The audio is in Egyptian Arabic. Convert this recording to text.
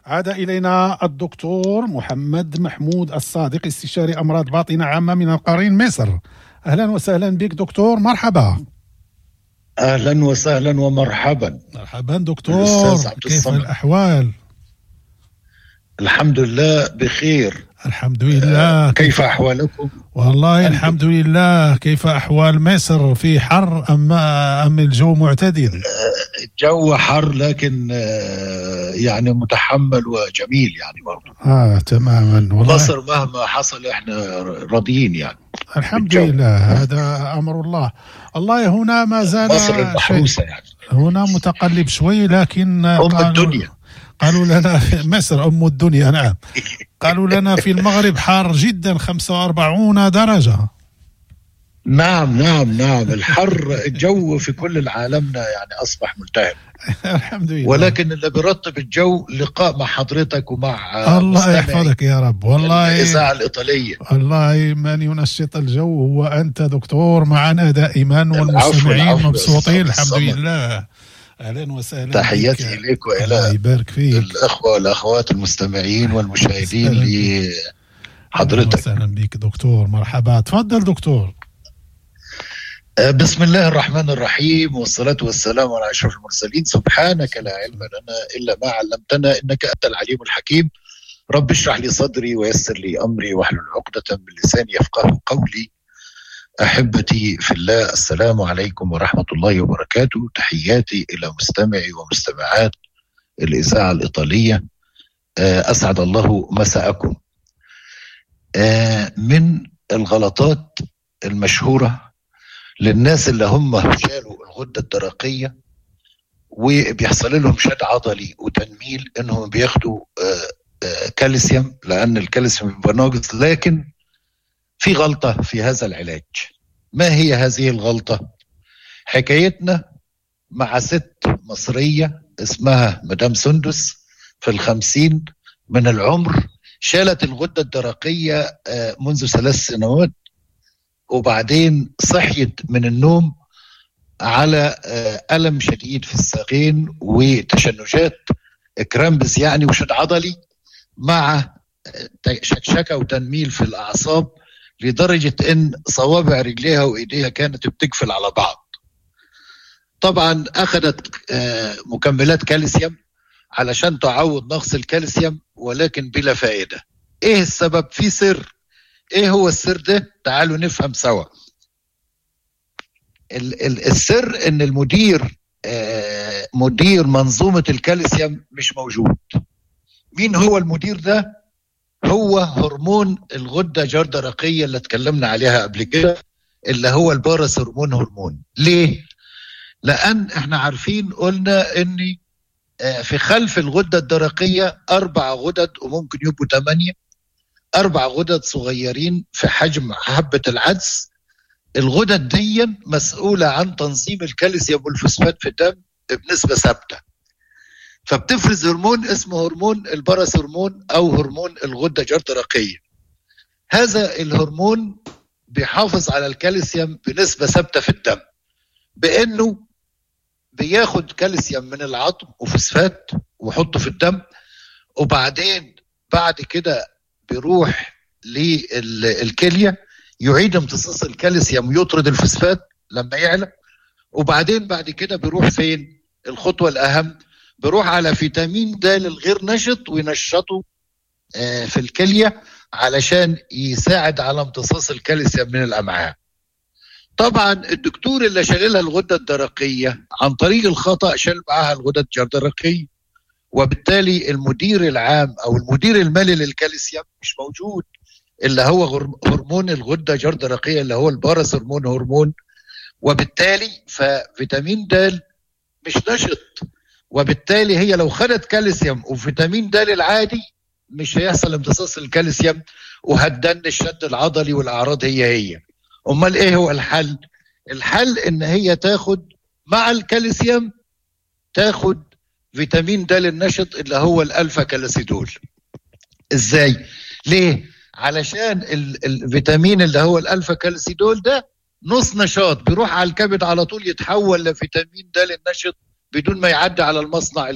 عاد إلينا الدكتور محمد محمود الصادق استشاري أمراض باطنة عامة من القرين مصر أهلا وسهلا بك دكتور مرحبا اهلا وسهلا ومرحبا مرحبا دكتور الأستاذ عبد كيف الصمد. الأحوال الحمد لله بخير الحمد لله كيف احوالكم والله الحمد لله كيف أحوال مصر في حر أم أم الجو معتدل الجو حر لكن آه، يعني متحمل وجميل يعني برضه آه تماما والله مصر مهما حصل احنا راضيين يعني الحمد بالجو. لله هذا أمر الله الله هنا ما زال مصر شيء- المحروسه يعني هنا متقلب شوي لكن ام قالوا- الدنيا قالوا لنا في مصر أم الدنيا نعم قالوا لنا في المغرب حار جدا 45 درجة نعم نعم نعم الحر الجو في كل عالمنا يعني اصبح ملتهب الحمد لله ولكن اللي بيرطب الجو لقاء مع حضرتك ومع آه، الله مستمعي يحفظك يا رب والله الاذاعه الايطاليه والله من ينشط الجو هو أنت دكتور معنا دائما والمستمعين العفو، مبسوطين الصمد. الحمد لله أهلا وسهلا تحياتي بك. اليك الله والى يبارك فيك الاخوه والاخوات المستمعين والمشاهدين أهلا لحضرتك أهلا وسهلا بك دكتور مرحبا تفضل دكتور آه، بسم الله الرحمن الرحيم والصلاة والسلام على أشرف المرسلين سبحانك لا علم لنا إلا ما علمتنا إنك أنت العليم الحكيم رب اشرح لي صدري ويسر لي أمري واحلل عقدة من لساني يفقه قولي أحبتي في الله السلام عليكم ورحمة الله وبركاته تحياتي إلى مستمعي ومستمعات الإذاعة الإيطالية آه، أسعد الله مساءكم آه، من الغلطات المشهورة للناس اللي هم شالوا الغده الدرقيه وبيحصل لهم شد عضلي وتنميل انهم بياخدوا آه، آه، كالسيوم لان الكالسيوم بيبقى ناقص لكن في غلطه في هذا العلاج ما هي هذه الغلطه؟ حكايتنا مع ست مصريه اسمها مدام سندس في الخمسين من العمر شالت الغده الدرقيه آه، منذ ثلاث سنوات وبعدين صحيت من النوم على آه، ألم شديد في الساقين وتشنجات كرامبس يعني وشد عضلي مع آه، ت- شكشكة وتنميل في الأعصاب لدرجة إن صوابع رجليها وإيديها كانت بتقفل على بعض طبعا أخذت آه، مكملات كالسيوم علشان تعوض نقص الكالسيوم ولكن بلا فائدة إيه السبب؟ في سر ايه هو السر ده تعالوا نفهم سوا ال- ال- السر ان المدير آه، مدير منظومة الكالسيوم مش موجود مين هو المدير ده هو هرمون الغدة جردرقية اللي اتكلمنا عليها قبل كده اللي هو البارس هرمون هرمون ليه لان احنا عارفين قلنا ان آه، في خلف الغدة الدرقية اربع غدد وممكن يبقوا ثمانية اربع غدد صغيرين في حجم حبه العدس الغدد دي مسؤوله عن تنظيم الكالسيوم والفوسفات في الدم بنسبه ثابته فبتفرز هرمون اسمه هرمون البرس هرمون او هرمون الغده الجردرقيه هذا الهرمون بيحافظ على الكالسيوم بنسبه ثابته في الدم بانه بياخد كالسيوم من العظم وفوسفات ويحطه في الدم وبعدين بعد كده بيروح للكليه يعيد امتصاص الكالسيوم ويطرد الفوسفات لما يعلى وبعدين بعد كده بيروح فين الخطوه الاهم بيروح على فيتامين د الغير نشط وينشطه آه، في الكليه علشان يساعد على امتصاص الكالسيوم من الامعاء طبعا الدكتور اللي شاللها الغده الدرقيه عن طريق الخطا شال معاها الغده الدرقيه وبالتالي المدير العام او المدير المالي للكالسيوم مش موجود اللي هو غر- هرمون الغده جردرقيه اللي هو البارس هرمون هرمون وبالتالي ففيتامين د مش نشط وبالتالي هي لو خدت كالسيوم وفيتامين د العادي مش هيحصل امتصاص الكالسيوم وهتدن الشد العضلي والاعراض هي هي امال ايه هو الحل الحل ان هي تاخد مع الكالسيوم تاخد فيتامين د النشط اللي هو الالفا كالسيدول ازاي ليه علشان ال- الفيتامين اللي هو الالفا كالسيدول ده نص نشاط بيروح على الكبد على طول يتحول لفيتامين د النشط بدون ما يعدي على المصنع